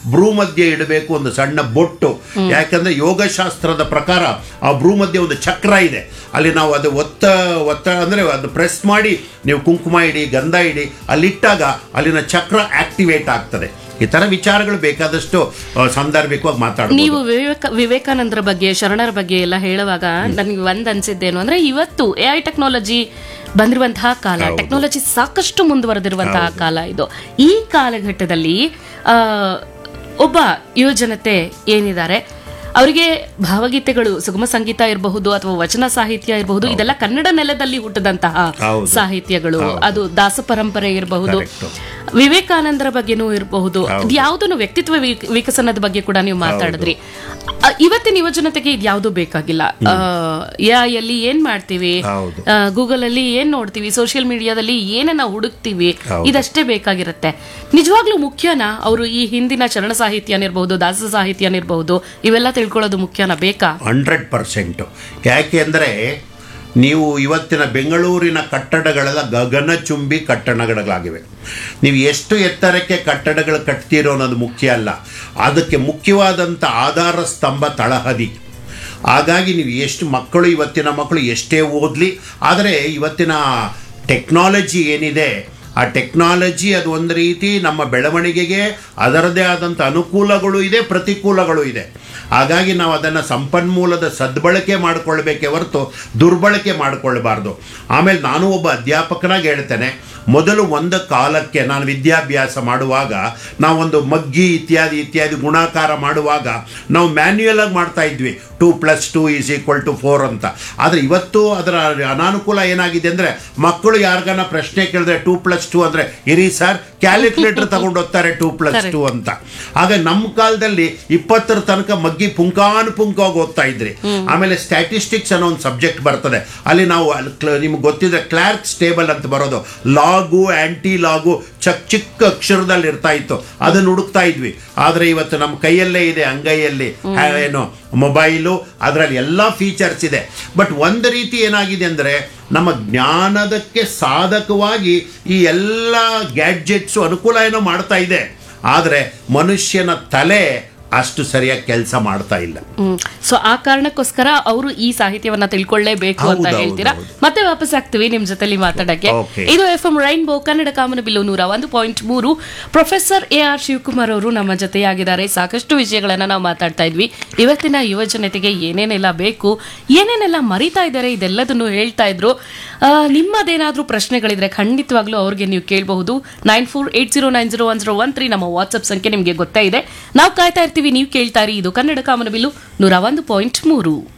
ಭ್ರೂ ಮಧ್ಯೆ ಇಡಬೇಕು ಒಂದು ಸಣ್ಣ ಬೊಟ್ಟು ಯಾಕಂದ್ರೆ ಯೋಗಶಾಸ್ತ್ರದ ಪ್ರಕಾರ ಆ ಭ್ರೂ ಮಧ್ಯೆ ಒಂದು ಚಕ್ರ ಇದೆ ಅಲ್ಲಿ ನಾವು ಅದು ಒತ್ತ ಒತ್ತ ಅಂದ್ರೆ ಅದು ಪ್ರೆಸ್ ಮಾಡಿ ನೀವು ಕುಂಕುಮ ಇಡಿ ಗಂಧ ಇಡಿ ಅಲ್ಲಿಟ್ಟಾಗ ಅಲ್ಲಿನ ಚಕ್ರ ಆಕ್ಟಿವೇಟ್ ಆಗ್ತದೆ ಈ ತರ ವಿಚಾರಗಳು ಬೇಕಾದಷ್ಟು ಆ, ಸಾಂದರ್ಭಿಕವಾಗಿ ಮಾತಾಡಬಹುದು ನೀವು ವಿವೇಕ ವಿವೇಕಾನಂದರ ಬಗ್ಗೆ ಶರಣರ ಬಗ್ಗೆ ಎಲ್ಲ ಹೇಳುವಾಗ ನನಗೆ ಒಂದ್ ಅನ್ಸಿದ್ದೇನು ಅಂದ್ರೆ ಇವತ್ತು ಎ ಐ ಟೆಕ್ನಾಲಜಿ ಬಂದಿರುವಂತಹ ಕಾಲ ಟೆಕ್ನಾಲಜಿ ಸಾಕಷ್ಟು ಮುಂದುವರೆದಿರುವಂತಹ ಕಾಲ ಇದು ಈ ಕಾಲಘಟ್ಟದಲ್ಲಿ ಆ, ಒಬ್ಬ ಯುವಜನತೆ ಏನಿದ್ದಾರೆ ಅವರಿಗೆ ಭಾವಗೀತೆಗಳು ಸುಗಮ ಸಂಗೀತ ಇರಬಹುದು ಅಥವಾ ವಚನ ಸಾಹಿತ್ಯ ಇರಬಹುದು ಇದೆಲ್ಲ ಕನ್ನಡ ನೆಲದಲ್ಲಿ ಹುಟ್ಟಿದಂತಹ ಹೌದು. ಸಾಹಿತ್ಯಗಳು ಅದು ದಾಸ ಪರಂಪರೆ ಇರಬಹುದು Correct. ವಿವೇಕಾನಂದರ ಬಗ್ಗೆನೂ ಇರಬಹುದು ಯಾವ್ದನ್ನು ವ್ಯಕ್ತಿತ್ವ ವಿಕ- ವಿಕಸನದ ಬಗ್ಗೆ ಕೂಡ ನೀವು ಮಾತಾಡಿದ್ರಿ ಅ, ಇವತ್ತಿನ ಯುವಜನತೆಗೆ ಇದ್ಯಾವುದು ಬೇಕಾಗಿಲ್ಲ ಎಐ ಅಲ್ಲಿ ಏನ್ ಮಾಡ್ತೀವಿ ಹೌದು. ಗೂಗಲ್ ಅಲ್ಲಿ ಏನ್ ನೋಡ್ತೀವಿ ಸೋಷಿಯಲ್ ಮೀಡಿಯಾದಲ್ಲಿ ಏನನ್ನ ಹುಡುಕ್ತಿವಿ ಹೌದು. ಇದಷ್ಟೇ ಬೇಕಾಗಿರುತ್ತೆ ನಿಜವಾಗ್ಲೂ ಮುಖ್ಯನಾ ಅವರು ಈ ಹಿಂದಿನ ಚರಣ ಸಾಹಿತ್ಯನಿರ್ಬಹುದು ದಾಸ ಸಾಹಿತ್ಯನಿರ್ಬಹುದು ಇವೆಲ್ಲ ತಿಳ್ಕೊಳ್ಳೋದು ಮುಖ್ಯನಾ ಬೇಕಾ ಹಂಡ್ರೆಡ್ ಪರ್ಸೆಂಟು ಯಾಕೆ ಅಂದರೆ ನೀವು ಇವತ್ತಿನ ಬೆಂಗಳೂರಿನ ಕಟ್ಟಡಗಳೆಲ್ಲ ಗಗನಚುಂಬಿ ಕಟ್ಟಡಗಳಾಗಿವೆ ನೀವು ಎಷ್ಟು ಎತ್ತರಕ್ಕೆ ಕಟ್ಟಡಗಳು ಕಟ್ತೀರೋ ಅನ್ನೋದು ಮುಖ್ಯ ಅಲ್ಲ ಅದಕ್ಕೆ ಮುಖ್ಯವಾದಂಥ ಆಧಾರ ಸ್ತಂಭ ತಳಹದಿ ಹಾಗಾಗಿ ನೀವು ಎಷ್ಟು ಮಕ್ಕಳು ಇವತ್ತಿನ ಮಕ್ಕಳು ಎಷ್ಟೇ ಓದಲಿ ಆದರೆ ಇವತ್ತಿನ ಟೆಕ್ನಾಲಜಿ ಏನಿದೆ ಆ ಟೆಕ್ನಾಲಜಿ ಅದು ಒಂದು ರೀತಿ ನಮ್ಮ ಬೆಳವಣಿಗೆಗೆ ಅದರದೇ ಆದಂಥ ಅನುಕೂಲಗಳು ಇದೆ ಪ್ರತಿಕೂಲಗಳು ಇದೆ ಹಾಗಾಗಿ ನಾವು ಅದನ್ನು ಸಂಪನ್ಮೂಲದ ಸದ್ಬಳಕೆ ಮಾಡಿಕೊಳ್ಬೇಕೇ ಹೊರತು ದುರ್ಬಳಕೆ ಮಾಡಿಕೊಳ್ಬಾರ್ದು ಆಮೇಲೆ ನಾನು ಒಬ್ಬ ಅಧ್ಯಾಪಕನಾಗಿ ಹೇಳ್ತೇನೆ ಮೊದಲು ಒಂದು ಕಾಲಕ್ಕೆ ನಾನು ವಿದ್ಯಾಭ್ಯಾಸ ಮಾಡುವಾಗ ನಾವೊಂದು ಮಗ್ಗಿ ಇತ್ಯಾದಿ ಇತ್ಯಾದಿ ಗುಣಾಕಾರ ಮಾಡುವಾಗ ನಾವು ಮ್ಯಾನ್ಯುಯಲ್ ಆಗಿ ಮಾಡ್ತಾ ಇದ್ವಿ two plus two is equal to four ಅಂತ ಆದರೆ ಇವತ್ತು ಅದರ ಅನಾನುಕೂಲ ಏನಾಗಿದೆ ಅಂದರೆ ಮಕ್ಕಳು ಯಾರಿಗಾನ ಪ್ರಶ್ನೆ ಕೇಳಿದ್ರೆ ಟೂ ಪ್ಲಸ್ ಟೂ ಅಂದರೆ ಇರಿ ಸರ್ ಕ್ಯಾಲ್ಕುಲೇಟರ್ ತಗೊಂಡು ಹೋಗ್ತಾರೆ ಟೂ ಪ್ಲಸ್ ಟೂ ಅಂತ ಆಗ ನಮ್ಮ ಕಾಲದಲ್ಲಿ ಇಪ್ಪತ್ತರ ತನಕ ಮಗ್ಗಿ ಪುಂಕಾನುಪುಂಕವಾಗಿ ಓದ್ತಾ ಇದ್ರಿ ಆಮೇಲೆ ಸ್ಟ್ಯಾಟಿಸ್ಟಿಕ್ಸ್ ಅನ್ನೋ ಒಂದು ಸಬ್ಜೆಕ್ಟ್ ಬರ್ತದೆ ಅಲ್ಲಿ ನಾವು ಅಲ್ಲಿ ಕ್ಲ- ನಿಮ್ಗೆ ಗೊತ್ತಿದೆ ಕ್ಲಾರ್ಕ್ಸ್ ಟೇಬಲ್ ಅಂತ ಬರೋದು ಲಾಗು ಆಂಟಿ ಲಾಗು ಚಕ್ ಚಿಕ್ಕ ಅಕ್ಷರದಲ್ಲಿ ಇರ್ತಾ ಇತ್ತು ಅದನ್ನು ಹುಡುಕ್ತಾ ಇದ್ವಿ ಆದರೆ ಇವತ್ತು ನಮ್ಮ ಕೈಯಲ್ಲೇ ಇದೆ ಅಂಗೈಯಲ್ಲಿ ಆ, ಏನು ಮೊಬೈಲು ಅದರಲ್ಲಿ ಎಲ್ಲ ಫೀಚರ್ಸ್ ಇದೆ ಬಟ್ ಒಂದು ರೀತಿ ಏನಾಗಿದೆ ಅಂದರೆ ನಮ್ಮ ಜ್ಞಾನದಕ್ಕೆ ಸಾಧಕವಾಗಿ ಈ ಎಲ್ಲ ಗ್ಯಾಡ್ಜೆಟ್ಸು ಅನುಕೂಲ ಏನೋ ಮಾಡ್ತಾ ಇದೆ ಆದರೆ ಮನುಷ್ಯನ ತಲೆ ಅಷ್ಟು ಸರಿಯಾಗಿ ಕೆಲಸ ಮಾಡ್ತಾ ಇಲ್ಲ ಸೊ ಆ ಕಾರಣಕ್ಕೋಸ್ಕರ ಅವರು ಈ ಸಾಹಿತ್ಯವನ್ನ ತಿಳ್ಕೊಳ್ಳೇಬೇಕು ಅಂತ ಹೌದು, ಹೌದು, ಹೇಳ್ತೀರಾ ಹೌದು. ಮತ್ತೆ ವಾಪಸ್ ಆಗ್ತೀವಿ ನಿಮ್ ಜೊತೆಲಿ ಮಾತಾಡಕ್ಕೆ Okay. ಇದು ಎಫ್ ಎಂ ರೈನ್ಬೋ ಕನ್ನಡ ಕಾಮನಬಿಲ್ಲು ನೂರ ಒಂದು ಪಾಯಿಂಟ್ ಮೂರು ಪ್ರೊಫೆಸರ್ ಎ ಆರ್ ಶಿವಕುಮಾರ್ ಅವರು ನಮ್ಮ ಜೊತೆಯಾಗಿದ್ದಾರೆ ಸಾಕಷ್ಟು ವಿಷಯಗಳನ್ನ ನಾವು ಮಾತಾಡ್ತಾ ಇದ್ವಿ ಇವತ್ತಿನ ಯುವ ಜನತೆಗೆ ಏನೇನೆಲ್ಲ ಬೇಕು ಏನೇನೆಲ್ಲ ಮರಿತಾ ಇದ್ದಾರೆ ಇದೆಲ್ಲದನ್ನು ಹೇಳ್ತಾ ಇದ್ರು ಆ, ನಿಮ್ಮದೇನಾದ್ರೂ ಪ್ರಶ್ನೆಗಳಿದ್ರೆ ಖಂಡಿತವಾಗ್ಲೂ ಅವ್ರಿಗೆ ನೀವು ಕೇಳಬಹುದು nine four eight zero nine zero one zero one three ನಮ್ಮ ವಾಟ್ಸ್ಆಪ್ ಸಂಖ್ಯೆ ನಿಮಗೆ ಗೊತ್ತೇ ಇದೆ ನಾವು ಕಾಯ್ತಾ ಇರ್ತೀವಿ ನೀವು ಕೇಳ್ತಾ ಇರಿ ಇದು ಕನ್ನಡ ಕಾಮನಬಿಲ್ಲು ನೂರ ಒಂದು ಪಾಯಿಂಟ್ ಮೂರು